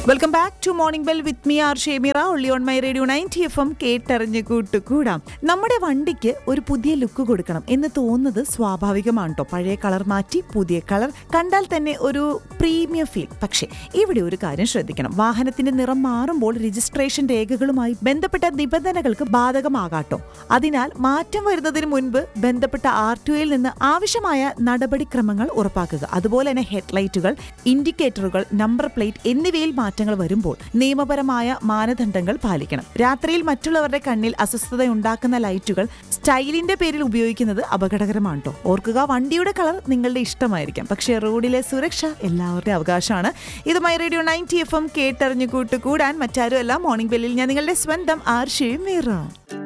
welcome back to morning bell with me R Shemira ഒള്ളി on my radio ninety F M കേട്ടറിഞ്ഞ് കൂട്ടുകൂടാം നമ്മുടെ വണ്ടിക്ക് ഒരു പുതിയ ലുക്ക് കൊടുക്കണം എന്ന് തോന്നുന്നത് സ്വാഭാവികമാണ് കേട്ടോ പഴയ കളർ മാറ്റി പുതിയ കളർ കണ്ടാൽ തന്നെ ഒരു പ്രീമിയം ഫീൽ പക്ഷേ ഇവിടെ ഒരു കാര്യം ശ്രദ്ധിക്കണം വാഹനത്തിന്റെ നിറം മാറുമ്പോൾ രജിസ്ട്രേഷൻ രേഖകളുമായി ബന്ധപ്പെട്ട നിബന്ധനകൾക്ക് ബാധകമാകാട്ടോ അതിനാൽ മാറ്റം വരുന്നതിന് മുൻപ് ബന്ധപ്പെട്ട ആർ ടി ഒയിൽ നിന്ന് ആവശ്യമായ നടപടിക്രമങ്ങൾ ഉറപ്പാക്കുക അതുപോലെ തന്നെ ഹെഡ്ലൈറ്റുകൾ ഇൻഡിക്കേറ്ററുകൾ നമ്പർ പ്ലേറ്റ് എന്നിവയിൽ മാറ്റങ്ങൾ വരുമ്പോൾ നിയമപരമായ മാനദണ്ഡങ്ങൾ പാലിക്കണം രാത്രിയിൽ മറ്റുള്ളവരുടെ കണ്ണിൽ അസ്വസ്ഥത ഉണ്ടാക്കുന്ന ലൈറ്റുകൾ സ്റ്റൈലിന്റെ പേരിൽ ഉപയോഗിക്കുന്നത് അപകടകരമാണ് കേട്ടോ ഓർക്കുക വണ്ടിയുടെ കളർ നിങ്ങളുടെ ഇഷ്ടമായിരിക്കാം പക്ഷേ റോഡിലെ സുരക്ഷ എല്ലാവരുടെയും അവകാശമാണ് ഇത് my radio ninety F M കേട്ടറിഞ്ഞു കൂട്ടുകൂടാൻ മറ്റാരും അല്ല മോർണിംഗ് ബെല്ലിൽ ഞാൻ നിങ്ങളുടെ സ്വന്തം ആർഷയും മീറ